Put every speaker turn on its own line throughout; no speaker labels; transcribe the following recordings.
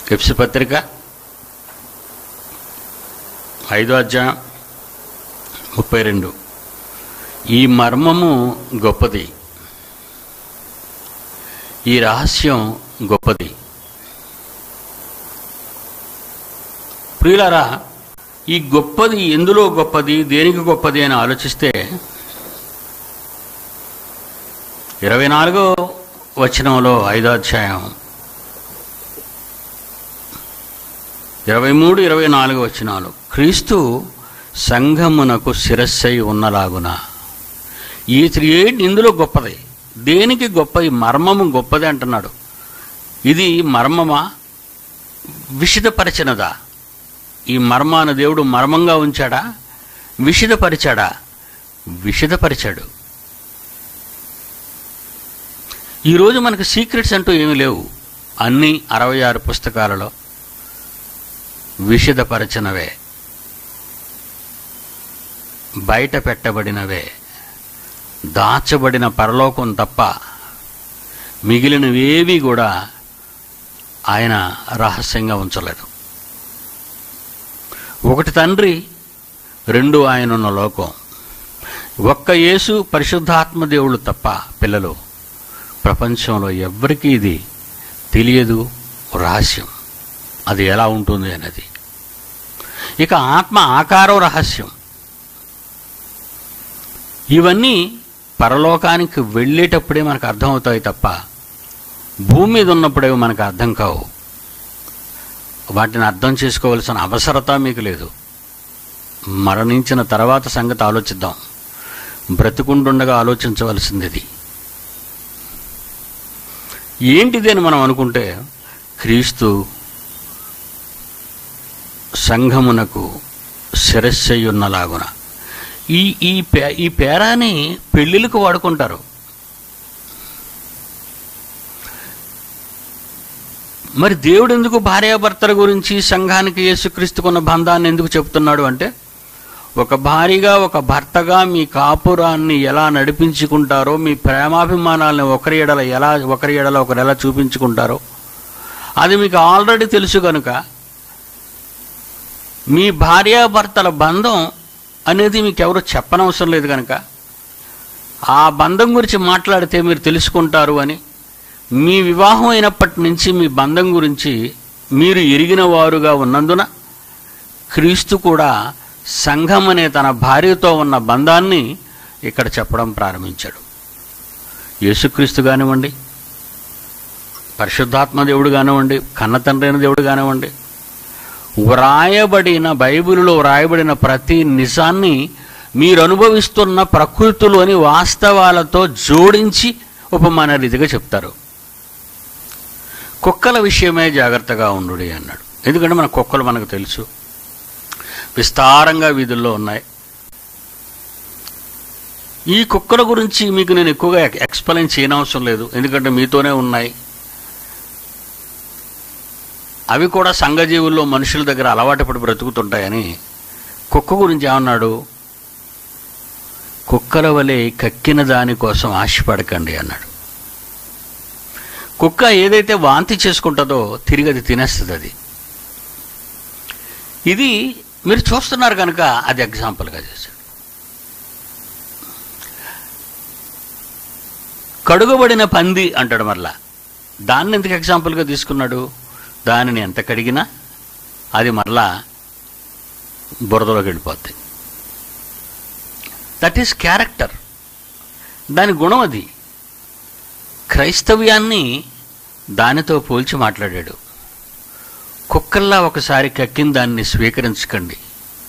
FC పత్రిక ఐదో అధ్యాయం ముప్పై రెండు ఈ మర్మము గొప్పది ఈ రహస్యం గొప్పది ప్రియులారా ఈ గొప్పది ఎందులో గొప్పది దేనికి గొప్పది అని ఆలోచిస్తే ఇరవై నాలుగో వచనంలో ఐదో అధ్యాయం ఇరవై మూడు ఇరవై నాలుగు వచనాలు క్రీస్తు సంఘమునకు శిరస్సై ఉన్నలాగున ఈ త్రియేడ్ ఇందులో గొప్పది దేనికి గొప్ప ఈ మర్మము గొప్పది అంటున్నాడు ఇది మర్మమా విషిదపరచినదా ఈ మర్మాన దేవుడు మర్మంగా ఉంచాడా విషిదపరిచాడా విషిదపరిచాడు ఈరోజు మనకు సీక్రెట్స్ అంటూ ఏమీ లేవు అన్ని అరవై ఆరు పుస్తకాలలో విషిదపరచినవే బయట పెట్టబడినవే దాచబడిన పరలోకం తప్ప మిగిలినవేవి కూడా ఆయన రహస్యంగా ఉంచలేదు ఒకటి తండ్రి రెండు ఆయనున్న లోకం ఒక్క యేసు పరిశుద్ధాత్మ దేవుడు తప్ప పిల్లలు ప్రపంచంలో ఎవ్వరికీ ఇది తెలియదు రహస్యం అది ఎలా ఉంటుంది అనేది ఇక ఆత్మ ఆకారం రహస్యం ఇవన్నీ పరలోకానికి వెళ్ళేటప్పుడే మనకు అర్థమవుతాయి తప్ప భూమి మీద ఉన్నప్పుడే మనకు అర్థం కావు వాటిని అర్థం చేసుకోవాల్సిన అవసరత మీకు లేదు మరణించిన తర్వాత సంగతి ఆలోచిద్దాం బ్రతికుండుండగా ఆలోచించవలసింది ఇది ఏంటిది అని మనం అనుకుంటే క్రీస్తు సంఘమునకు శిరస్సయ్యున్నలాగున ఈ ఈ పే ఈ పేరాని పెళ్ళిళ్ళకు వాడుకుంటారు మరి దేవుడు ఎందుకు భార్యాభర్తల గురించి సంఘానికి యేసుక్రీస్తుకున్న బంధాన్ని ఎందుకు చెప్తున్నాడు అంటే ఒక భార్యగా ఒక భర్తగా మీ కాపురాన్ని ఎలా నడిపించుకుంటారో మీ ప్రేమాభిమానాలను ఒకరి ఎడల ఎలా ఒకరి ఎడల ఒకరు ఎలా చూపించుకుంటారో అది మీకు ఆల్రెడీ తెలుసు కనుక మీ భార్యాభర్తల బంధం అనేది మీకు ఎవరు చెప్పనవసరం లేదు కనుక ఆ బంధం గురించి మాట్లాడితే మీరు తెలుసుకుంటారు అని మీ వివాహం అయినప్పటి నుంచి మీ బంధం గురించి మీరు ఎరిగిన వారుగా ఉన్నందున క్రీస్తు కూడా సంఘం అనే తన భార్యతో ఉన్న బంధాన్ని ఇక్కడ చెప్పడం ప్రారంభించాడు యేసుక్రీస్తు కానివ్వండి పరిశుద్ధాత్మ దేవుడు కానివ్వండి కన్న తండ్రి అయిన దేవుడు కానివ్వండి వ్రాయబడిన బైబిల్లో వ్రాయబడిన ప్రతి నిజాన్ని మీరు అనుభవిస్తున్న ప్రకృతిలోని వాస్తవాలతో జోడించి ఉపమాన రీతిగా చెప్తారు కుక్కల విషయమే జాగ్రత్తగా ఉండు అన్నాడు ఎందుకంటే మన కుక్కలు మనకు తెలుసు విస్తారంగా వీధుల్లో ఉన్నాయి ఈ కుక్కల గురించి మీకు నేను ఎక్కువగా ఎక్- ఎక్స్ప్లెయిన్ చేయనవసరం లేదు ఎందుకంటే మీతోనే ఉన్నాయి అవి కూడా సంఘజీవుల్లో మనుషుల దగ్గర అలవాటు పడి బ్రతుకుతుంటాయని కుక్క గురించి ఏమన్నాడు కుక్కల వలె కక్కిన దానికోసం ఆశపడకండి అన్నాడు కుక్క ఏదైతే వాంతి చేసుకుంటుందో తిరిగి అది తినేస్తుంది అది ఇది మీరు చూస్తున్నారు కనుక అది ఎగ్జాంపుల్గా చేశాడు కడుగబడిన పంది అంటాడు మరలా దాన్ని ఎందుకు ఎగ్జాంపుల్గా తీసుకున్నాడు దానిని ఎంత కడిగినా అది మరలా బురదలోకి వెళ్ళిపోద్ది దట్ ఈస్ క్యారెక్టర్ దాని గుణం అది క్రైస్తవ్యాన్ని దానితో పోల్చి మాట్లాడాడు కుక్కల్లా ఒకసారి కక్కిన దాన్ని స్వీకరించకండి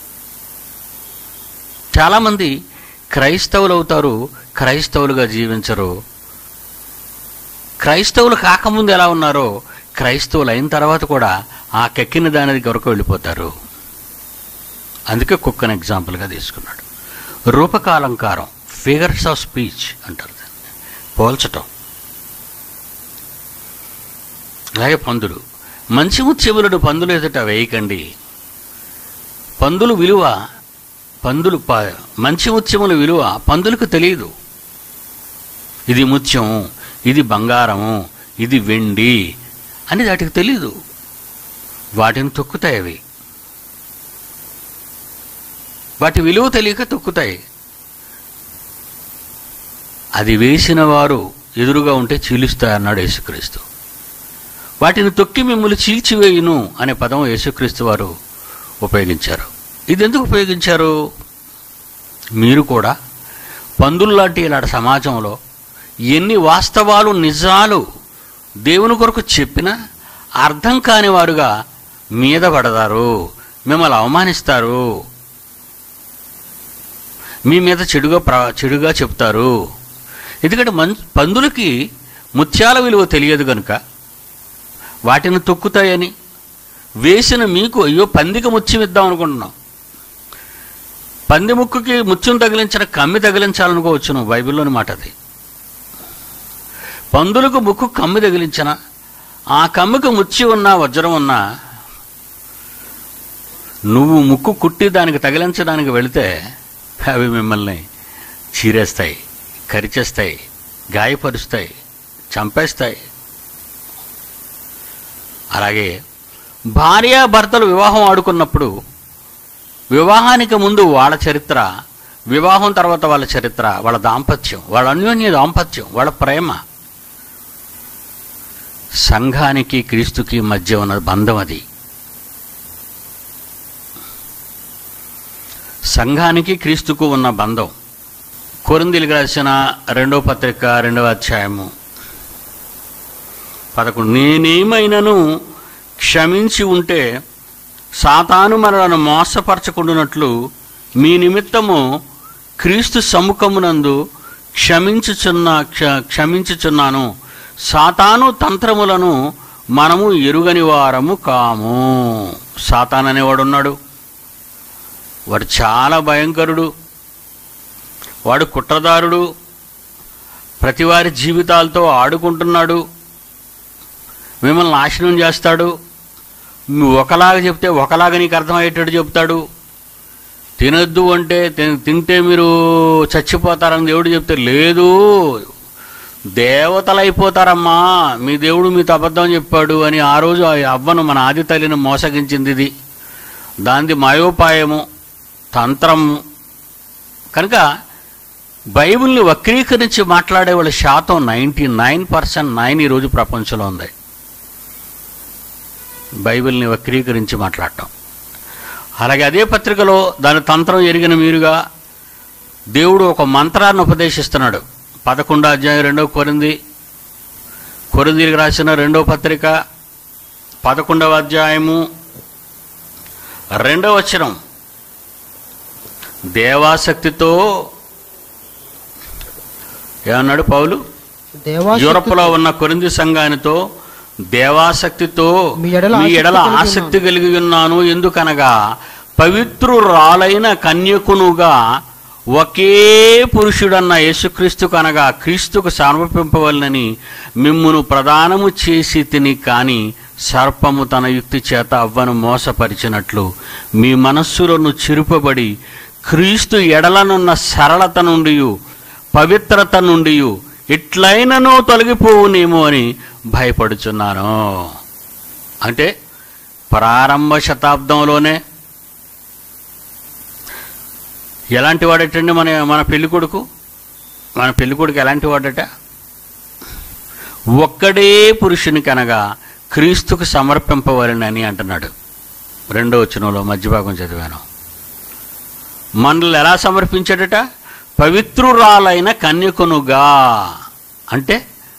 చాలామంది క్రైస్తవులు అవుతారు క్రైస్తవులుగా జీవించరు క్రైస్తవులు కాకముందు ఎలా ఉన్నారో క్రైస్తవులు అయిన తర్వాత కూడా ఆ కక్కిన దాని వరకు వెళ్ళిపోతారు అందుకే కుక్కను ఎగ్జాంపుల్గా తీసుకున్నాడు రూపకాలంకారం ఫిగర్స్ ఆఫ్ స్పీచ్ అంటారు దాన్ని పోల్చటం అలాగే పందులు మంచి ముత్యములను పందులు ఎదుట వేయకండి పందులు విలువ పందులు ప మంచి ముత్యముల విలువ పందులకు తెలియదు ఇది ముత్యం ఇది బంగారము ఇది వెండి అని వాటికి తెలీదు వాటిని తొక్కుతాయి అవి వాటి విలువ తెలియక తొక్కుతాయి అది వేసిన వారు ఎదురుగా ఉంటే చీలుస్తాయన్నాడు యేసుక్రీస్తు వాటిని తొక్కి మిమ్మల్ని చీల్చివేయును అనే పదం యేసుక్రీస్తు వారు ఉపయోగించారు ఇది ఎందుకు ఉపయోగించారు మీరు కూడా పందుల్లాంటి ఇలాంటి సమాజంలో ఎన్ని వాస్తవాలు నిజాలు దేవుని కొరకు చెప్పినా అర్థం కాని వారుగా మీద పడతారు మిమ్మల్ని అవమానిస్తారు మీ మీద చెడుగా ప్ర చెడుగా చెప్తారు ఎందుకంటే మన్ పందులకి ముత్యాల విలువ తెలియదు కనుక వాటిని తొక్కుతాయని వేసిన మీకు అయ్యో పందికి ముత్యం ఇద్దాం అనుకుంటున్నాం పంది ముక్కుకి ముత్యం తగిలించిన కమ్మి తగిలించాలనుకోవచ్చును బైబిల్లోని మాట అది పందులకు ముక్కు కమ్మి తగిలించిన ఆ కమ్మికి ముచ్చి ఉన్నా వజ్రం ఉన్నా నువ్వు ముక్కు కుట్టి దానికి తగిలించడానికి వెళితే అవి మిమ్మల్ని చీరేస్తాయి కరిచేస్తాయి గాయపరుస్తాయి చంపేస్తాయి అలాగే భార్యాభర్తలు వివాహం ఆడుకున్నప్పుడు వివాహానికి ముందు వాళ్ళ చరిత్ర వివాహం తర్వాత వాళ్ళ చరిత్ర వాళ్ళ దాంపత్యం వాళ్ళ అన్యోన్య దాంపత్యం వాళ్ళ ప్రేమ సంఘానికి క్రీస్తుకి మధ్య ఉన్న బంధం అది సంఘానికి క్రీస్తుకు ఉన్న బంధం కొరిందీలకు రాసిన రెండో పత్రిక రెండవ అధ్యాయము పదకొండు నేనేమైనను క్షమించి ఉంటే సాతాను మనలను మోసపరచకుండానట్లు మీ నిమిత్తము క్రీస్తు సముఖమునందు క్షమించుచున్న క్ష క్షమించుచున్నాను సాతాను తంత్రములను మనము ఎరుగని వారము కాము సాతాన్ అనేవాడు ఉన్నాడు వాడు చాలా భయంకరుడు వాడు కుట్రదారుడు ప్రతివారి జీవితాలతో ఆడుకుంటున్నాడు మిమ్మల్ని నాశనం చేస్తాడు నువ్వు ఒకలాగా చెప్తే ఒకలాగా నీకు అర్థమయ్యేటట్టు చెప్తాడు తినొద్దు అంటే తిన్- తింటే మీరు చచ్చిపోతారని దేవుడు చెప్తే లేదు దేవతలు అయిపోతారమ్మా మీ దేవుడు మీతో అబద్ధం చెప్పాడు అని ఆ రోజు ఆ అవ్వను మన ఆది తల్లిని మోసగించింది ఇది దానిది మాయోపాయము తంత్రము కనుక బైబిల్ని వక్రీకరించి మాట్లాడే వాళ్ళ శాతం నైంటీ నైన్ పర్సెంట్ నైన్ ఈరోజు ప్రపంచంలో ఉంది బైబిల్ని వక్రీకరించి మాట్లాడటం అలాగే అదే పత్రికలో దాని తంత్రం ఎరిగిన మీరుగా దేవుడు ఒక మంత్రాన్ని ఉపదేశిస్తున్నాడు పదకొండో అధ్యాయం రెండో కొరింది కొరిందీలకు రాసిన రెండో పత్రిక పదకొండవ అధ్యాయము రెండవ వచనం దేవాసక్తితో ఏమన్నాడు పౌలు
దేవాశక్తి
యూరప్లో ఉన్న కొరింది సంఘానితో దేవాసక్తితో
మీ ఎడల
మీ ఎడల
ఆసక్తి కలిగి
ఆసక్తి కలిగి ఉన్నాను ఎందుకనగా పవిత్రురాలైన కన్యకునుగా ఒకే పురుషుడన్న యేసుక్రీస్తుకు అనగా క్రీస్తుకు సమర్పింపవలనని మిమ్మును ప్రదానము చేసి తిని కాని సర్పము తన యుక్తి చేత అవ్వను మోసపరిచినట్లు మీ మనస్సులను చిరుపబడి క్రీస్తు ఎడలనున్న సరళత నుండి పవిత్రత నుండి ఇట్లైనను తొలగిపోవునేమో అని భయపడుచున్నాను అంటే ప్రారంభ శతాబ్దంలోనే ఎలాంటి వాడటండి మన మన పెళ్లి కొడుకు మన పెళ్లి కొడుకు ఎలాంటి వాడట ఒక్కడే పురుషునికి అనగా క్రీస్తుకు సమర్పింపవలనని అంటున్నాడు రెండో వచనంలో మధ్యభాగం చదివాను మనల్ని ఎలా సమర్పించాడట పవిత్రురాలైన కన్యకునుగా అంటే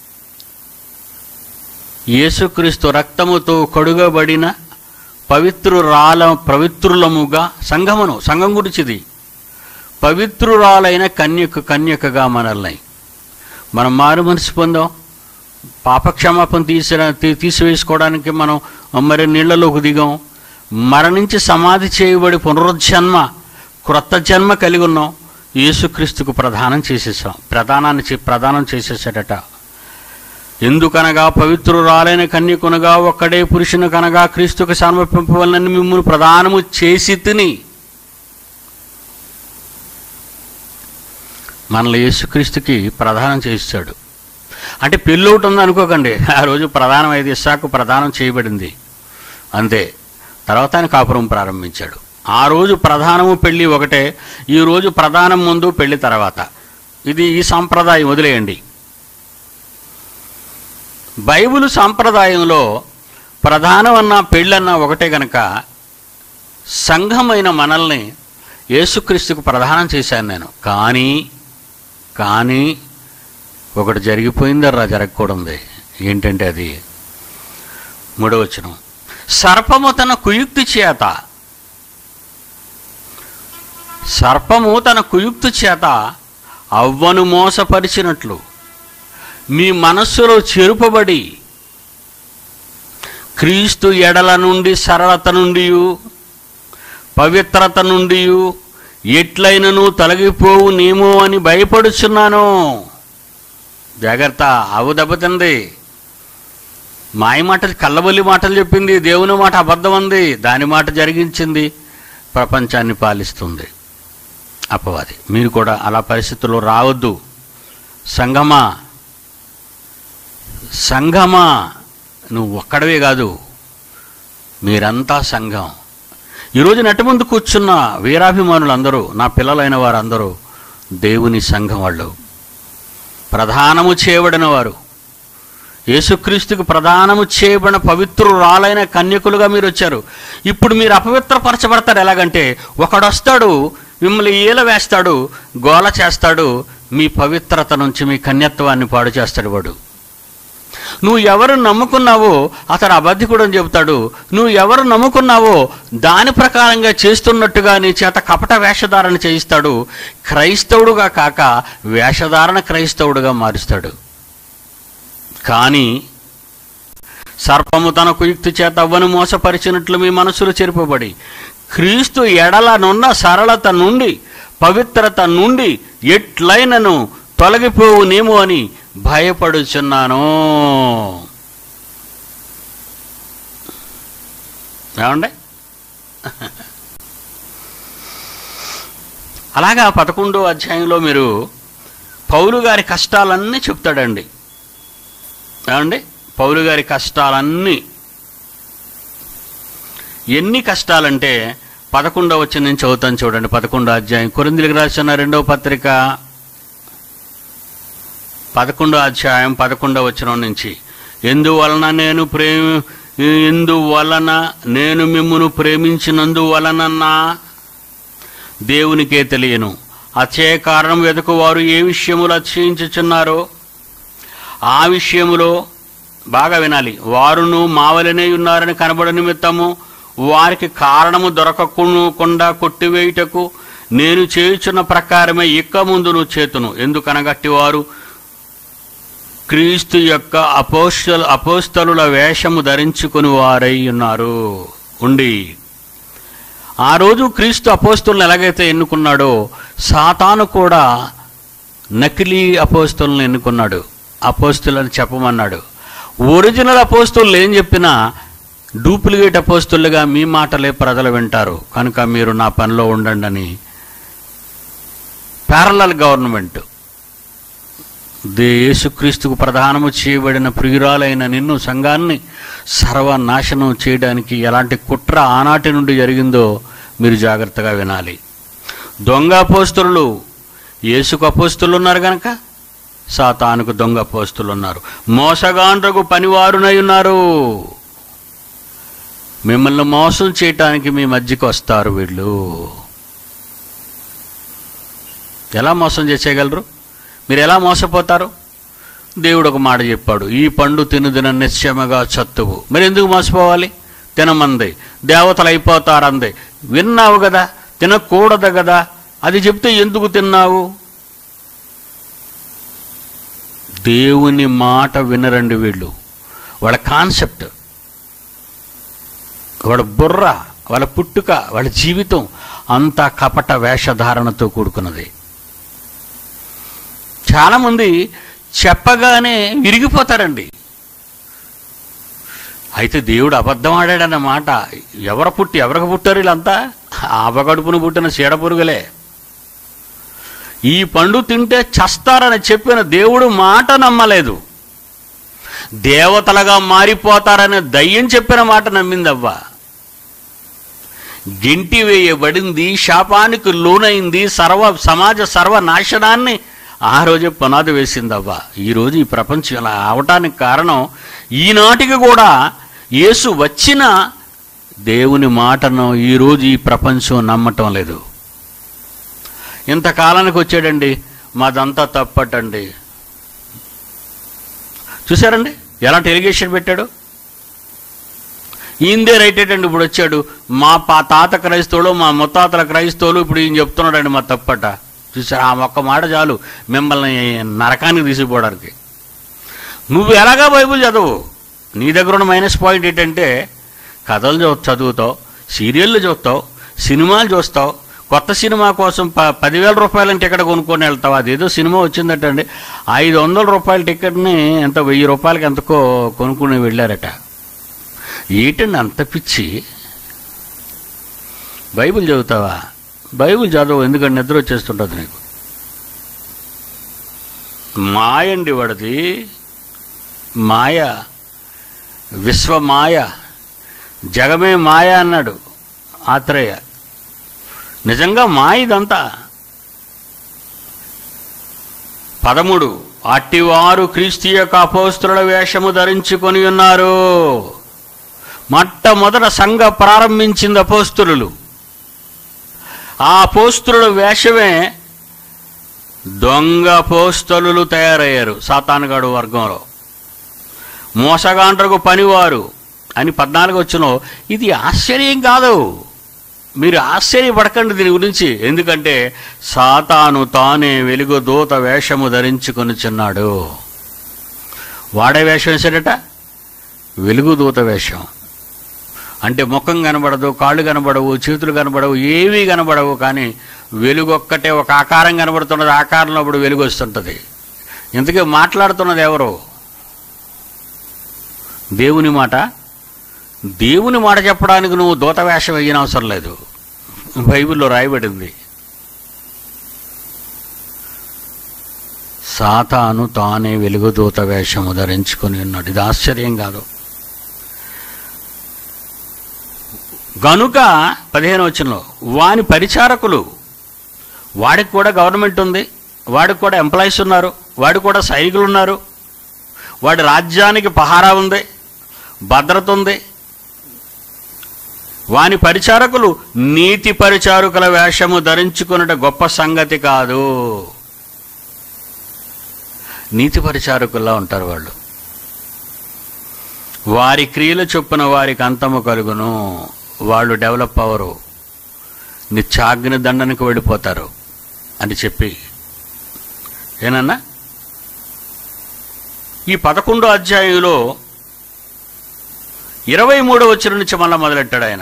యేసుక్రీస్తు రక్తముతో కడుగబడిన పవిత్రురాల పవిత్రులముగా సంఘమును సంఘం గురించిది పవిత్రురాలైన కన్యక కన్యకగా మనల్ని మనం మారు మనసు పొందాం పాపక్షమాపణ తీసిన తీ- తీసివేసుకోవడానికి మనం మరి నీళ్లలోకి దిగాం మరణించి సమాధి చేయబడి పునరుజ్జన్మ క్రొత్త జన్మ కలిగి ఉన్నాం యేసుక్రీస్తుకు ప్రదానం చేసేసాం ప్రధానాన్ని చే- ప్రదానం చేసేసాడట ఎందుకనగా పవిత్రురాలైన కన్యకునగా ఒక్కడే పురుషుని కనగా క్రీస్తుకు సమర్పింపవలనని మిమ్మల్ని ప్రదానము చేసి తిని మనల్ని యేసుక్రీస్తుకి ప్రదానం చేస్తాడు అంటే పెళ్ళి ఒకటి ఉంది అనుకోకండి ఆ రోజు ప్రధానం అయితే ఇస్సాకు ప్రదానం చేయబడింది అంతే తర్వాత ఆయన కాపురం ప్రారంభించాడు ఆ రోజు ప్రధానము పెళ్ళి ఒకటే ఈ రోజు ప్రధానం ముందు పెళ్లి తర్వాత ఇది ఈ సాంప్రదాయం వదిలేయండి బైబిల్ సాంప్రదాయంలో ప్రధానమన్న పెళ్ళన్న ఒకటే గనక సంఘమైన మనల్ని యేసుక్రీస్తుకు ప్రధానం చేశాను నేను కానీ కానీ ఒకటి జరిగిపోయిందర్రా జరగకూడదు ఏంటంటే అది మూడవచనం సర్పము తన కుయుక్తి చేత సర్పము తన కుయుక్తి చేత అవ్వను మోసపరిచినట్లు మీ మనస్సులో చెరుపబడి క్రీస్తు ఎడల నుండి సరళత నుండి పవిత్రత నుండి ఎట్లయినను తొలగిపోవు నేమో అని భయపడుచున్నాను జాగ్రత్త ఆవు దెబ్బతింది మాయ మాటలు కళ్ళబొల్లి మాటలు చెప్పింది దేవుని మాట అబద్ధం ఉంది దాని మాట జరిగించింది ప్రపంచాన్ని పాలిస్తుంది అపవాది మీరు కూడా అలా పరిస్థితుల్లో రావద్దు సంగమా సంఘమా నువ్వు ఒక్కడవే కాదు మీరంతా సంఘం ఈరోజు నటి ముందు కూర్చున్న వీరాభిమానులందరూ నా పిల్లలైన వారందరూ దేవుని సంఘం వాళ్ళు ప్రధానము చేయబడిన వారు యేసుక్రీస్తుకు ప్రధానము చేయబడిన పవిత్రురాలైన కన్యకులుగా మీరు వచ్చారు ఇప్పుడు మీరు అపవిత్రపరచబడతారు ఎలాగంటే ఒకడొస్తాడు మిమ్మల్ని ఈల వేస్తాడు గోల చేస్తాడు మీ పవిత్రత నుంచి మీ కన్యత్వాన్ని పాడు చేస్తాడు వాడు నువ్వు ఎవరు నమ్ముకున్నావో అతడు అబద్ధికుడు అని చెబుతాడు నువ్వు ఎవరు నమ్ముకున్నావో దాని ప్రకారంగా చేస్తున్నట్టుగా నీ చేత కపట వేషధారణ చేయిస్తాడు క్రైస్తవుడుగా కాక వేషధారణ క్రైస్తవుడుగా మారుస్తాడు కానీ సర్పము తన కుయుక్తి చేత అవ్వను మోసపరిచినట్లు మీ మనసులు చెరుపబడి క్రీస్తు ఎడలనున్న సరళత నుండి పవిత్రత నుండి ఎట్లైనను తొలగిపోవునేమో అని భయపడుచున్నాను ఏమండి అలాగా పదకొండో అధ్యాయంలో మీరు పౌలు గారి కష్టాలన్నీ చెప్తాడండి ఏమండి పౌలు గారి కష్టాలన్నీ ఎన్ని కష్టాలంటే పదకొండవ వచ్చి నేను చదువుతాను చూడండి పదకొండో అధ్యాయం కొరిందులకు రాసిన రెండవ పత్రిక పదకొండో అధ్యాయం పదకొండవ వచనం నుంచి ఎందువలన నేను ప్రేమ ఎందువలన నేను మిమ్మును ప్రేమించినందువలనన్నా దేవునికే తెలియను అచ్చే కారణం వెతుకు వారు ఏ విషయములు అతిశయించుచున్నారో ఆ విషయములో బాగా వినాలి వారును మావలనే ఉన్నారని కనబడ నిమిత్తము వారికి కారణము దొరకకుండా కొట్టివేయుటకు నేను చేయుచున్న ప్రకారమే ఇక్క ముందును చేతును ఎందుకనగట్టి వారు క్రీస్తు యొక్క అపోస్తలు అపోస్తలుల వేషము ధరించుకుని వారై ఉన్నారు ఉండి ఆ రోజు క్రీస్తు అపోస్తులను ఎలాగైతే ఎన్నుకున్నాడో సాతాను కూడా నకిలీ అపోస్తులను ఎన్నుకున్నాడు అపోస్తులని చెప్పమన్నాడు ఒరిజినల్ అపోస్తులు ఏం చెప్పినా డూప్లికేట్ అపోస్తులుగా మీ మాటలే ప్రజలు వింటారు కనుక మీరు నా పనిలో ఉండండి అని ప్యారలల్ గవర్నమెంట్ దే యేసుక్రీస్తుకు ప్రధానము చేయబడిన ప్రియురాలైన నిన్ను సంఘాన్ని సర్వనాశనం చేయడానికి ఎలాంటి కుట్ర ఆనాటి నుండి జరిగిందో మీరు జాగ్రత్తగా వినాలి దొంగ అపోస్తులు యేసుకు అపోస్తులు ఉన్నారు గనక సాతానుకు దొంగ అపోస్తులు ఉన్నారు మోసగాండ్రకు పనివారునై ఉన్నారు మిమ్మల్ని మోసం చేయటానికి మీ మధ్యకి వస్తారు వీళ్ళు ఎలా మోసం చేసేయగలరు మీరు ఎలా మోసపోతారు దేవుడు ఒక మాట చెప్పాడు ఈ పండు తినుదిన నిశ్చయముగా చత్తువు మరి ఎందుకు మోసపోవాలి తినమంది దేవతలు అయిపోతారంది విన్నావు కదా తినకూడదు కదా అది చెప్తే ఎందుకు తిన్నావు దేవుని మాట వినరండి వీళ్ళు వాళ్ళ కాన్సెప్ట్ వాళ్ళ బుర్ర వాళ్ళ పుట్టుక వాళ్ళ జీవితం అంతా కపట వేషధారణతో కూడుకున్నది చాలామంది చెప్పగానే విరిగిపోతారండి అయితే దేవుడు అబద్ధం ఆడాడన్న మాట ఎవరు పుట్టి ఎవరికి పుట్టారు వీళ్ళంతా ఆపగడుపును పుట్టిన చీడపురుగులే ఈ పండు తింటే చస్తారని చెప్పిన దేవుడు మాట నమ్మలేదు దేవతలుగా మారిపోతారనే దయ్యం చెప్పిన మాట నమ్మిందవ్వా గింటి వేయబడింది శాపానికి లోనైంది సర్వ సమాజ సర్వనాశనాన్ని ఆ రోజే పునాది వేసిందవ్వ ఈరోజు ఈ ప్రపంచం ఇలా అవటానికి కారణం ఈనాటికి కూడా యేసు వచ్చిన దేవుని మాటను ఈరోజు ఈ ప్రపంచం నమ్మటం లేదు ఇంతకాలానికి వచ్చాడండి మాదంతా తప్పటండి చూసారండి ఎలా టెలిగేషన్ పెట్టాడు ఈయనదే రైట్ అండి ఇప్పుడు వచ్చాడు మా పా తాత క్రైస్తవులు మా ముత్తాతల క్రైస్తవులు ఇప్పుడు ఈయన చెప్తున్నాడండి మా తప్పట చూసారా ఆ ఒక్క మాట చాలు మిమ్మల్ని నరకానికి తీసుకుపోవడానికి నువ్వు ఎలాగా బైబిల్ చదువు నీ దగ్గర ఉన్న మైనస్ పాయింట్ ఏంటంటే కథలు చదువు- చదువుతావు సీరియళ్ళు చూస్తావు సినిమాలు చూస్తావు కొత్త సినిమా కోసం ప పదివేల రూపాయలని టికెట్ కొనుక్కొని వెళ్తావు అదేదో సినిమా వచ్చిందటండి ఐదు వందల రూపాయల టికెట్ని ఎంత వెయ్యి రూపాయలకి ఎంతకో కొనుక్కుని వెళ్ళారట ఏంటండి అంత పిచ్చి బైబిల్ చదువుతావా బైబిల్ చదవు ఎందుకంటే నిద్ర వచ్చేస్తుంటుంది నీకు మాయండి వాడిది మాయ విశ్వమాయ జగమే మాయ అన్నాడు ఆత్రేయ నిజంగా మాయ ఇదంతా పదమూడు అట్టివారు క్రీస్తు యొక్క అపోస్తుల వేషము ధరించుకొని ఉన్నారు మొట్టమొదట సంఘ ప్రారంభించింది అపోస్తులు ఆ అపోస్తుల వేషమే దొంగ పోస్తలు తయారయ్యారు సాతానుగాడు వర్గంలో మోసగాండ్రకు పనివారు అని పద్నాలుగు వచ్చిన ఇది ఆశ్చర్యం కాదు మీరు ఆశ్చర్యపడకండి దీని గురించి ఎందుకంటే సాతాను తానే వెలుగు దూత వేషము ధరించుకొనిచున్నాడు వాడే వేషం వేసాడట వెలుగు దూత వేషం అంటే ముఖం కనబడదు కాళ్ళు కనబడవు చేతులు కనబడవు ఏవీ కనబడవు కానీ వెలుగు ఒక్కటే ఒక ఆకారం కనబడుతున్నది ఆకారంలో అప్పుడు వెలుగు వస్తుంటుంది ఇంతకీ మాట్లాడుతున్నది ఎవరు దేవుని మాట దేవుని మాట చెప్పడానికి నువ్వు దూత వేషం వేయన అవసరం లేదు బైబిల్లో రాయబడింది సాతాను తానే వెలుగుదూత వేషము ధరించుకొని ఉన్నాడు ఇది ఆశ్చర్యం కాదు గనుక పదిహేను వచనంలో వాని పరిచారకులు వాడికి కూడా గవర్నమెంట్ ఉంది వాడికి కూడా ఎంప్లాయీస్ ఉన్నారు వాడికి కూడా సైనికులు ఉన్నారు వాడి రాజ్యానికి పహారా ఉంది భద్రత ఉంది వాని పరిచారకులు నీతి పరిచారకుల వేషము ధరించుకున్నట గొప్ప సంగతి కాదు నీతి పరిచారకుల్లా ఉంటారు వాళ్ళు వారి క్రియల చొప్పున వారికి అంతము కలుగును వాళ్ళు డెవలప్ అవ్వరు నిత్యాగ్ని దండనకు వెళ్ళిపోతారు అని చెప్పి ఏనన్నా ఈ పదకొండో అధ్యాయంలో ఇరవై మూడో వచ్చిన నుంచి మళ్ళా మొదలెట్టాడు ఆయన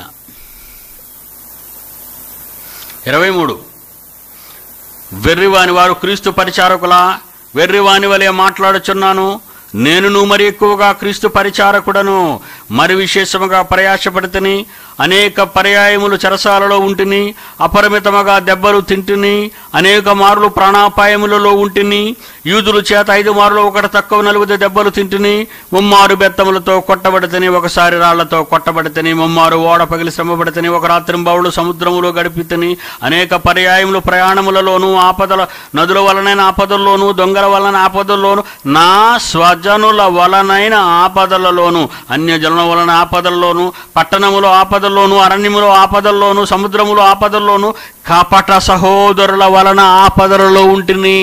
ఇరవై మూడు వెర్రివాని వారు క్రీస్తు పరిచారకులా వెర్రివాని వలె మాట్లాడుచున్నాను నేనును మరి ఎక్కువగా క్రీస్తు పరిచారకుడను మరి విశేషముగా ప్రయాసపడితిని అనేక పర్యాయములు చెరసాలలో ఉంటిని అపరిమితముగా దెబ్బలు తింటిని అనేక మార్లు ప్రాణాపాయములలో ఉంటిని యూదుల చేత ఐదు మార్లు ఒకటి తక్కువ నలుగుది దెబ్బలు తింటిని ముమ్మారు బెత్తములతో కొట్టబడితని ఒకసారి రాళ్లతో కొట్టబడితని ముమ్మారు ఓడ పగిలి శ్రమపడితని ఒక రాత్రింబావులు సముద్రములో గడిపితని అనేక పర్యాయములు ప్రయాణములలోను ఆపదల నదుల వలనైన ఆపదల్లోను దొంగల వలన ఆపదల్లోను నా స్వజనుల వలనైన ఆపదలలోను అన్యజనుల వలన ఆపదల్లోను పట్టణములో ఆపదల్లోను అరణ్యములో ఆపదల్లోను సముద్రములో ఆపదల్లోను కపట సహోదరుల వలన ఆపదలలో ఉంటిని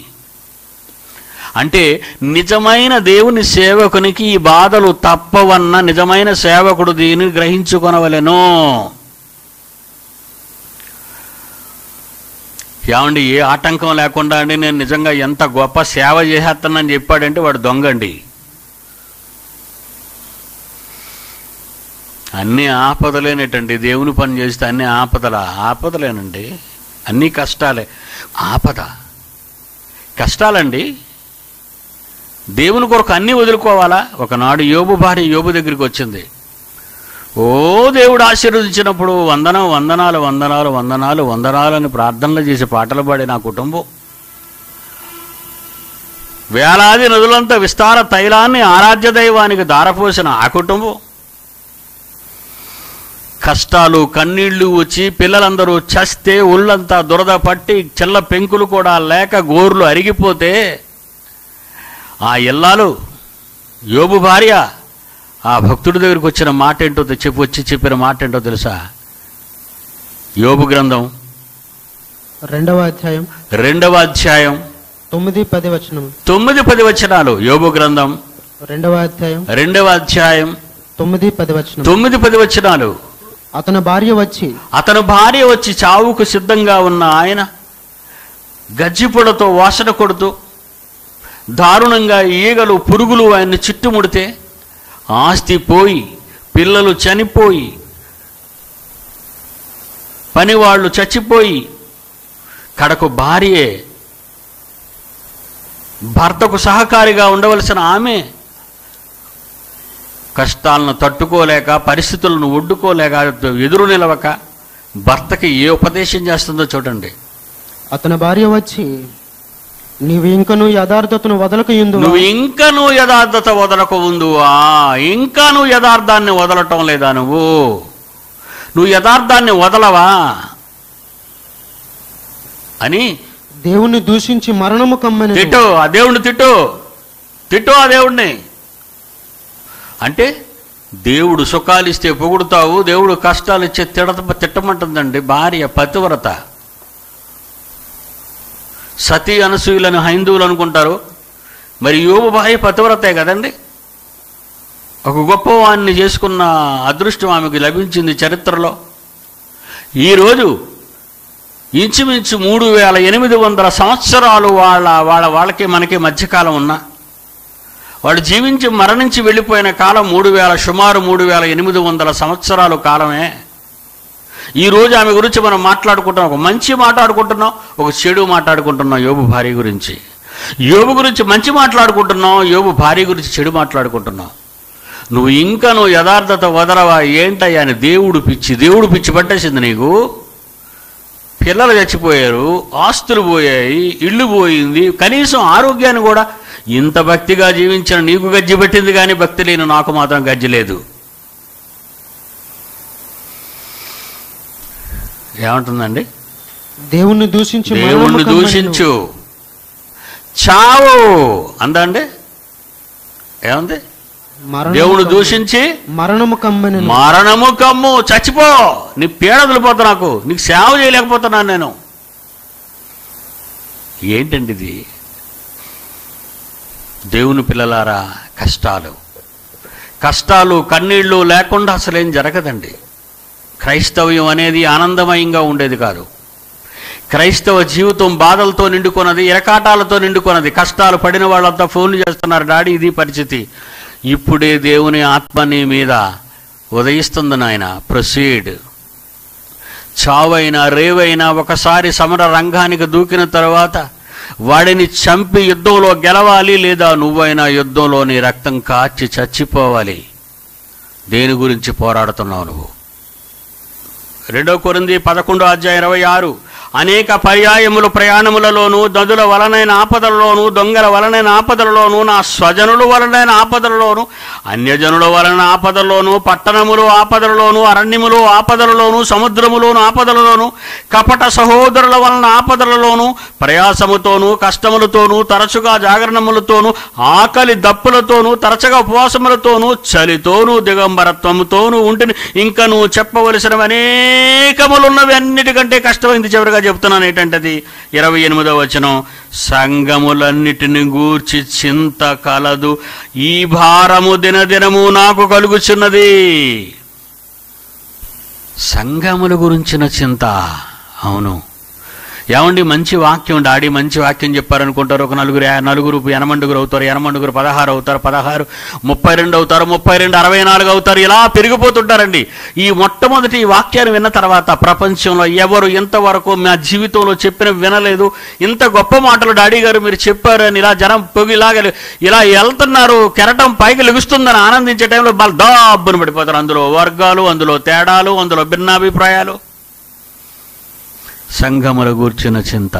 అంటే నిజమైన దేవుని సేవకునికి ఈ బాధలు తప్పవన్న నిజమైన సేవకుడు దీన్ని గ్రహించుకొనవలెను ఏమండి ఏ ఆటంకం లేకుండా అండి నేను నిజంగా ఎంత గొప్ప సేవ చేసేస్తానని చెప్పాడంటే వాడు దొంగండి అన్ని ఆపదలేనటండి దేవుని పని చేస్తే అన్ని ఆపదల ఆపదలేనండి అన్ని కష్టాలే ఆపద కష్టాలండి దేవుని కొరకు అన్నీ వదులుకోవాలా ఒకనాడు యోబు భార్య యోబు దగ్గరికి వచ్చింది ఓ దేవుడు ఆశీర్వదించినప్పుడు వందనం వందనాలు వందనాలు వందనాలు వందనాలు అని ప్రార్థనలు చేసి పాటలు పాడే నా కుటుంబం వేలాది నదులంతా విస్తార తైలాన్ని ఆరాధ్య దైవానికి దారపోసిన ఆ కుటుంబం కష్టాలు కన్నీళ్లు వచ్చి పిల్లలందరూ చస్తే ఒళ్ళంతా దురద పట్టి చిల్ల పెంకులు కూడా లేక గోర్లు అరిగిపోతే ఆ ఇల్లాలు యోబు భార్య ఆ భక్తుడి దగ్గరికి వచ్చిన మాట ఏంటో చెప్పి వచ్చి చెప్పిన మాట ఏంటో తెలుసా యోబు గ్రంథం
రెండవ అధ్యాయం
రెండవ అధ్యాయం
తొమ్మిది పది వచనం
తొమ్మిది పది వచనాలు యోబు గ్రంథం
రెండవ అధ్యాయం
రెండవ అధ్యాయం
తొమ్మిది పది వచనం
తొమ్మిది పది వచనాలు
అతని భార్య వచ్చి
అతను భార్య వచ్చి చావుకు సిద్ధంగా ఉన్న ఆయన గజ్జిపొడతో వాసన కొడుతూ దారుణంగా ఈగలు పురుగులు ఆయన్ని చుట్టుముడితే ఆస్తి పోయి పిల్లలు చనిపోయి పనివాళ్ళు చచ్చిపోయి కడకు భార్యే భర్తకు సహకారిగా ఉండవలసిన ఆమె కష్టాలను తట్టుకోలేక పరిస్థితులను ఒడ్డుకోలేక ఎదురు నిలవక భర్తకి ఏ ఉపదేశం చేస్తుందో చూడండి
అతని భార్య వచ్చి నీవు ఇంకను యథార్థతను వదలక ఇందు
నువ్వు ఇంకా నువ్వు యథార్థత వదలకు ఉందువా ఇంకా నువ్వు యథార్థాన్ని వదలటం లేదా నువ్వు నువ్వు యథార్థాన్ని వదలవా అని
దేవుణ్ణి దూషించి మరణము కమ్మని
తిట్టు ఆ దేవుణ్ణి తిట్టు తిట్టు ఆ దేవుణ్ణి అంటే దేవుడు సుఖాలిస్తే పొగుడుతావు దేవుడు కష్టాలు ఇచ్చే తిడత తిట్టమంటుందండి భార్య పతివ్రత సతీ అనసూయులను హైందువులు అనుకుంటారు మరి యోగు భార్య పతివ్రతే కదండి ఒక గొప్పవాణ్ణి చేసుకున్న అదృష్టం ఆమెకు లభించింది చరిత్రలో ఈరోజు ఇంచుమించు మూడు వేల ఎనిమిది వందల సంవత్సరాలు వాళ్ళ వాళ్ళ వాళ్ళకి మనకి మధ్యకాలం ఉన్నా వాడు జీవించి మరణించి వెళ్ళిపోయిన కాలం మూడు వేల సుమారు మూడు వేల ఎనిమిది వందల సంవత్సరాలు కాలమే ఈ రోజు ఆమె గురించి మనం మాట్లాడుకుంటున్నాం ఒక మంచి మాట్లాడుకుంటున్నాం ఒక చెడు మాట్లాడుకుంటున్నాం యోబు భార్య గురించి యోబు గురించి మంచి మాట్లాడుకుంటున్నాం యోబు భార్య గురించి చెడు మాట్లాడుకుంటున్నాం నువ్వు ఇంకా నువ్వు యథార్థత వదలవా ఏంటయ్యా అని దేవుడు పిచ్చి దేవుడు పిచ్చి పట్టేసింది నీకు పిల్లలు చచ్చిపోయారు ఆస్తులు పోయాయి ఇల్లు పోయింది కనీసం ఆరోగ్యాన్ని కూడా ఇంత భక్తిగా జీవించిన నీకు గజ్జి పెట్టింది కానీ భక్తి లేని నాకు మాత్రం గజ్జి లేదు ఏమంటుందండి
దేవుణ్ణి దూషించి మరణము
దేవుణ్ణి
కమ్మనెను.
దూషించు చావు అందండి ఏముంది
మరణము
దేవుడు
కమ్మెను.
దూషించి
మరణము కమ్మని
మరణము కమ్ము చచ్చిపో నీ పీడ వదిలిపోతా నాకు నీకు సేవ చేయలేకపోతున్నాను నేను ఏంటండి ఇది దేవుని పిల్లలారా కష్టాలు కష్టాలు కన్నీళ్ళు లేకుండా అసలేం జరగదండి క్రైస్తవ్యం అనేది ఆనందమయంగా ఉండేది కాదు క్రైస్తవ జీవితం బాధలతో నిండుకున్నది ఇరకాటాలతో నిండుకున్నది కష్టాలు పడిన వాళ్ళంతా ఫోన్లు చేస్తున్నారు డాడీ ఇది పరిస్థితి ఇప్పుడే దేవుని ఆత్మ నీ మీద ఉదయిస్తుంది నాయన ప్రొసీడ్ చావైనా రేవైనా ఒకసారి సమర రంగానికి దూకిన తర్వాత వాడిని చంపి యుద్ధంలో గెలవాలి లేదా నువ్వైనా యుద్ధంలో నీ రక్తం కాచి చచ్చిపోవాలి దేని గురించి పోరాడుతున్నావు నువ్వు రెండో కొరింది పదకొండో అధ్యాయం ఇరవై ఆరు అనేక పర్యాయములు ప్రయాణములలోను నదుల వలనైన ఆపదలలోను దొంగల వలనైన ఆపదలలోను నా స్వజనుల వలనైన ఆపదలలోను అన్యజనుల వలన ఆపదలలోను పట్టణములు ఆపదలలోను అరణ్యములు ఆపదలలోను సముద్రములోను ఆపదలలోను కపట సహోదరుల వలన ఆపదలలోను ప్రయాసముతోను కష్టములతోను తరచుగా జాగరణములతోను ఆకలి దప్పులతోను తరచుగా ఉపవాసములతోను చలితోను దిగంబరత్వముతోను ఉంటిని ఇంకా నువ్వు చెప్పవలసినవి అనేకములున్నవి అన్నిటికంటే కష్టమైంది చివరిగా చెప్తున్నాను ఏంటంటది ఇరవై ఎనిమిదవ వచనం సంగములన్నిటిని గూర్చి చింత కలదు ఈ భారము దినదినము నాకు కలుగుచున్నది సంఘముల గురించిన చింత అవును ఏమండి మంచి వాక్యం డాడీ మంచి వాక్యం చెప్పారనుకుంటారు ఒక నలుగురు నలుగురు ఎనమండుగురు అవుతారు ఎనమండుగురు పదహారు అవుతారు పదహారు ముప్పై రెండు అవుతారు ముప్పై రెండు అరవై నాలుగు అవుతారు ఇలా పెరిగిపోతుంటారండి ఈ మొట్టమొదటి ఈ వాక్యాన్ని విన్న తర్వాత ప్రపంచంలో ఎవరు ఇంతవరకు మా జీవితంలో చెప్పిన వినలేదు ఇంత గొప్ప మాటలు డాడీ గారు మీరు చెప్పారని ఇలా జనం పొగిలాగా ఇలా వెళ్తున్నారు కెరటం పైకి లెగుస్తుందని ఆనందించే టైంలో బాగా దాబ్బును పడిపోతారు అందులో వర్గాలు అందులో తేడాలు అందులో భిన్నాభిప్రాయాలు సంఘముల గూర్చిన చింత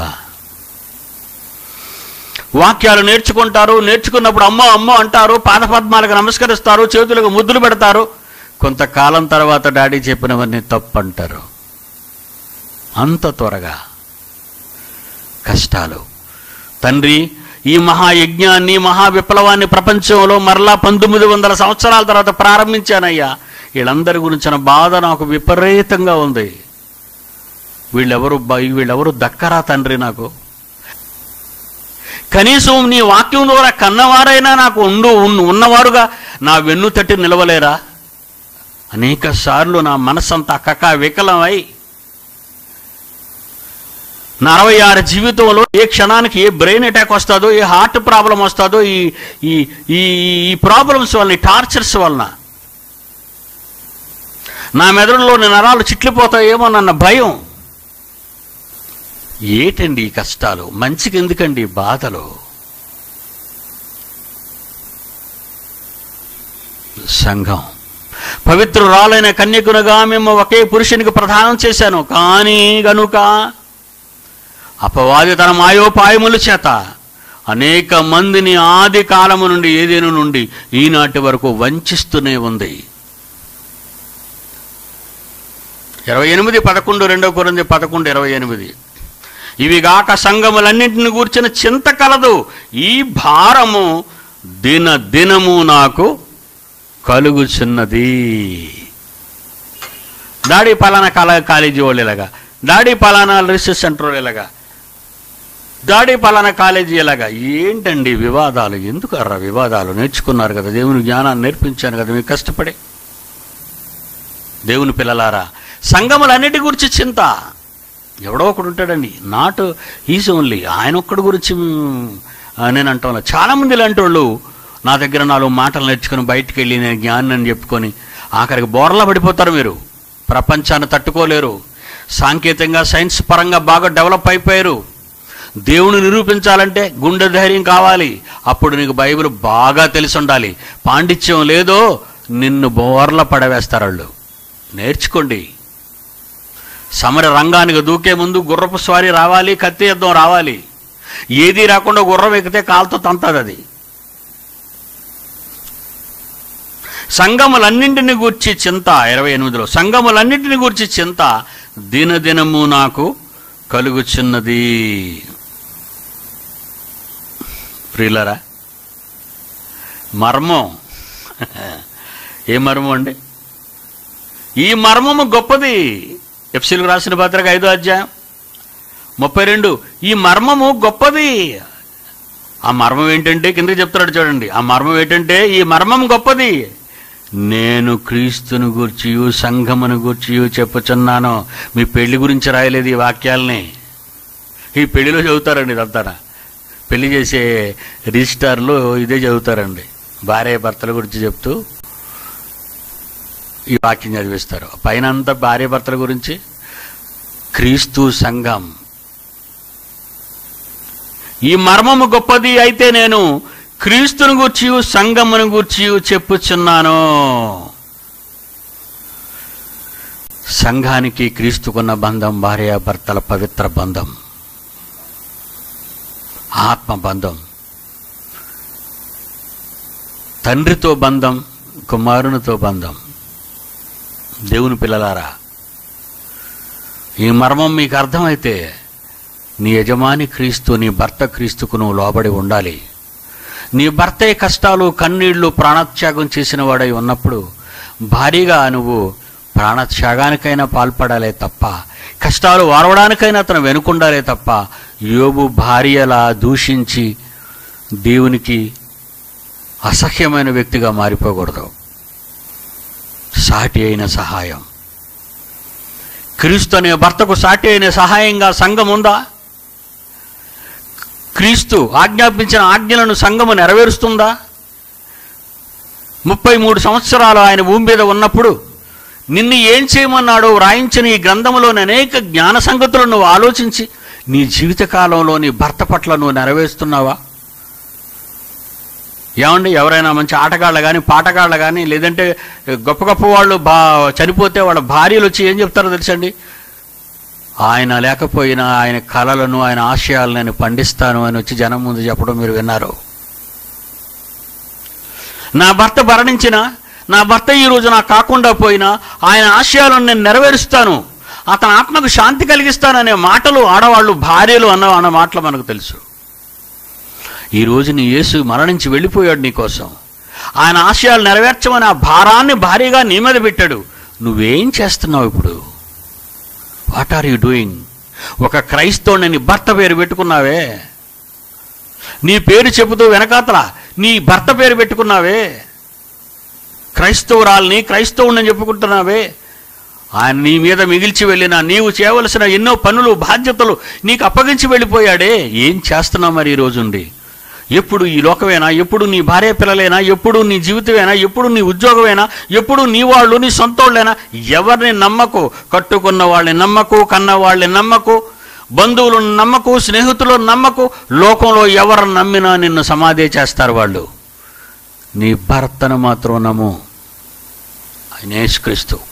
వాక్యాలు నేర్చుకుంటారు నేర్చుకున్నప్పుడు అమ్మో అమ్మో అంటారు పాదపద్మాలకు నమస్కరిస్తారు చేతులకు ముద్దులు పెడతారు కొంతకాలం తర్వాత డాడీ చెప్పినవన్నీ తప్పు అంటారు అంత త్వరగా కష్టాలు తండ్రి ఈ మహాయజ్ఞాన్ని మహా విప్లవాన్ని ప్రపంచంలో మరలా పంతొమ్మిది వందల సంవత్సరాల తర్వాత ప్రారంభించానయ్యా వీళ్ళందరి గురించిన బాధ నాకు విపరీతంగా ఉంది వీళ్ళెవరు బ- వీళ్ళెవరు దక్కరా తండ్రి నాకు కనీసం నీ వాక్యం ద్వారా కన్నవారైనా నాకు ఉండు ఉన్- ఉన్నవారుగా నా వెన్ను తట్టి నిలవలేరా అనేక సార్లు నా మనసంతా అక్కక వికలమై నా అరవై ఆరు జీవితంలో ఏ క్షణానికి ఏ బ్రెయిన్ అటాక్ వస్తుందో ఏ హార్ట్ ప్రాబ్లం వస్తుందో ఈ ఈ ఈ ఈ ప్రాబ్లమ్స్ వలన ఈ టార్చర్స్ వలన నా మెదడులోని నరాలు చిట్లిపోతాయేమో నన్న భయం ఏటండి ఈ కష్టాలు మంచికి ఎందుకండి ఈ బాధలు సంఘం పవిత్రురాలైన కన్యకునుగా మేము ఒకే పురుషునికి ప్రదానం చేశాను కానీ గనుక అపవాది తన మాయోపాయముల చేత అనేక మందిని ఆది కాలము నుండి ఏదేను నుండి ఈనాటి వరకు వంచిస్తూనే ఉంది ఇరవై ఎనిమిది పదకొండు రెండవ కొరింది పదకొండు ఇరవై ఎనిమిది ఇవి గాక సంఘములన్నింటిని గూర్చిన చింత కలదు ఈ భారము దిన దినము నాకు కలుగుచున్నది డాడీ పలానా కళ కాలేజీ వాళ్ళు ఇలాగా డాడీ పలానా రీసెర్చ్ సెంటర్ వాళ్ళు ఇలాగా డాడీ పలానా కాలేజీ ఇలాగా ఏంటండి వివాదాలు ఎందుకు అర్రా వివాదాలు నేర్చుకున్నారు కదా దేవుని జ్ఞానాన్ని నేర్పించాను కదా మీకు కష్టపడి దేవుని పిల్లలారా సంఘములన్నిటి గురించి చింత ఎవడో ఒకడు ఉంటాడండి నాట్ ఈజ్ ఓన్లీ ఆయన ఒక్కడి గురించి మ్, ఆ, నేను అంటాను చాలా మంది ఇలాంటి వాళ్ళు నా దగ్గర నాలుగు మాటలు నేర్చుకుని బయటికి వెళ్ళి నేను జ్ఞానం అని చెప్పుకొని ఆఖరికి బోర్లా పడిపోతారు మీరు ప్రపంచాన్ని తట్టుకోలేరు సాంకేతికంగా సైన్స్ పరంగా బాగా డెవలప్ అయిపోయారు దేవుని నిరూపించాలంటే గుండె ధైర్యం కావాలి అప్పుడు నీకు బైబిల్ బాగా తెలిసి ఉండాలి పాండిత్యం లేదో నిన్ను బోర్ల పడవేస్తారు వాళ్ళు నేర్చుకోండి సమర రంగానికి దూకే ముందు గుర్రపు స్వారీ రావాలి కత్తి యుద్ధం రావాలి ఏది రాకుండా గుర్రం ఎక్కితే కాలుతో తంతది అది సంగములన్నింటిని గూర్చి చింత ఇరవై ఎనిమిదిలో సంగములన్నింటిని గూర్చి చింత దినదినము నాకు కలుగుచున్నది ప్రియులరా మర్మం ఏ మర్మం అండి ఈ మర్మము గొప్పది ఎఫ్సీలకు రాసిన పత్రిక ఐదో అధ్యాయం ముప్పై రెండు ఈ మర్మము గొప్పది ఆ మర్మం ఏంటంటే కిందకి చెప్తున్నాడు చూడండి ఆ మర్మం ఏంటంటే ఈ మర్మం గొప్పది నేను క్రీస్తుని గూర్చియు సంఘమును గూర్చియు చెప్పుచున్నాను మీ పెళ్లి గురించి రాయలేదు ఈ వాక్యాల్ని ఈ పెళ్లిలో చదువుతారండి ఇదంతా పెళ్లి చేసే రిజిస్టార్లో ఇదే చదువుతారండి భార్య భర్తల గురించి చెప్తూ ఈ వాక్యం చదివిస్తారు పైన అంతా భార్య భర్తల గురించి క్రీస్తు సంఘం ఈ మర్మము గొప్పది అయితే నేను క్రీస్తుని గూర్చి సంఘమును గూర్చి చెప్పుచున్నాను సంఘానికి క్రీస్తుకున్న బంధం భార్య భర్తల పవిత్ర బంధం ఆత్మ బంధం తండ్రితో బంధం కుమారునితో బంధం దేవుని పిల్లలారా ఈ మర్మం మీకు అర్థమైతే నీ యజమాని క్రీస్తు నీ భర్త క్రీస్తుకు నువ్వు లోబడి ఉండాలి నీ భర్తే కష్టాలు కన్నీళ్లు ప్రాణత్యాగం చేసిన వాడై ఉన్నప్పుడు భారీగా నువ్వు ప్రాణత్యాగానికైనా పాల్పడాలే తప్ప కష్టాలు వారవడానికైనా అతను వెనుకుండాలే తప్ప యోబు భార్యలా దూషించి దేవునికి అసహ్యమైన వ్యక్తిగా మారిపోకూడదు సాటి అయిన సహాయం క్రీస్తు అనే భర్తకు సాటి అయిన సహాయంగా సంఘం ఉందా క్రీస్తు ఆజ్ఞాపించిన ఆజ్ఞలను సంఘము నెరవేరుస్తుందా ముప్పై మూడు సంవత్సరాలు ఆయన భూమి మీద ఉన్నప్పుడు నిన్ను ఏం చేయమన్నాడో వ్రాయించిన ఈ గ్రంథంలోని అనేక జ్ఞాన సంగతులను నువ్వు ఆలోచించి నీ జీవితకాలంలో నీ భర్త పట్ల నువ్వు నెరవేరుస్తున్నావా ఏమండి ఎవరైనా మంచి ఆటగాళ్ళు కానీ పాటగాళ్ళు కానీ లేదంటే గొప్ప గొప్ప వాళ్ళు బా చనిపోతే వాళ్ళ భార్యలు వచ్చి ఏం చెప్తారో తెలుసండి ఆయన లేకపోయినా ఆయన కళలను ఆయన ఆశయాలను నేను పండిస్తాను అని వచ్చి జనం ముందు చెప్పడం మీరు విన్నారు నా భర్త మరణించిన నా భర్త ఈ రోజు నాకు కాకుండా పోయినా ఆయన ఆశయాలను నేను నెరవేరుస్తాను అతని ఆత్మకు శాంతి కలిగిస్తాననే మాటలు ఆడవాళ్ళు భార్యలు అన్న అన్న మాటలు మనకు తెలుసు ఈ రోజు నీ యేసు మరణించి వెళ్ళిపోయాడు నీ కోసం ఆయన ఆశయాలు నెరవేర్చమని ఆ భారాన్ని భారీగా నీ మీద పెట్టాడు నువ్వేం చేస్తున్నావు ఇప్పుడు వాట్ ఆర్ యు డూయింగ్ ఒక క్రైస్తవుని నీ భర్త పేరు పెట్టుకున్నావే నీ పేరు చెబుతూ వెనకాతల నీ భర్త పేరు పెట్టుకున్నావే క్రైస్తవురాల్ని క్రైస్తవుని చెప్పుకుంటున్నావే ఆయన నీ మీద మిగిల్చి వెళ్ళిన నీవు చేయవలసిన ఎన్నో పనులు బాధ్యతలు నీకు అప్పగించి వెళ్ళిపోయాడే ఏం చేస్తున్నావు మరి ఈ రోజుండి ఎప్పుడు ఈ లోకమేనా ఎప్పుడు నీ భార్య పిల్లలేనా ఎప్పుడు నీ జీవితమేనా ఎప్పుడు నీ ఉద్యోగమేనా ఎప్పుడు నీ వాళ్ళు నీ సొంతోళ్ళేనా ఎవరిని నమ్మకు కట్టుకున్న వాళ్ళని నమ్మకు కన్న వాళ్ళని నమ్మకు బంధువులను నమ్మకు స్నేహితులను నమ్మకు లోకంలో ఎవరు నమ్మినా నిన్ను సమాధి చేస్తారు వాళ్ళు నీ భర్తను మాత్రం నమ్ము ఆయన యేసుక్రీస్తు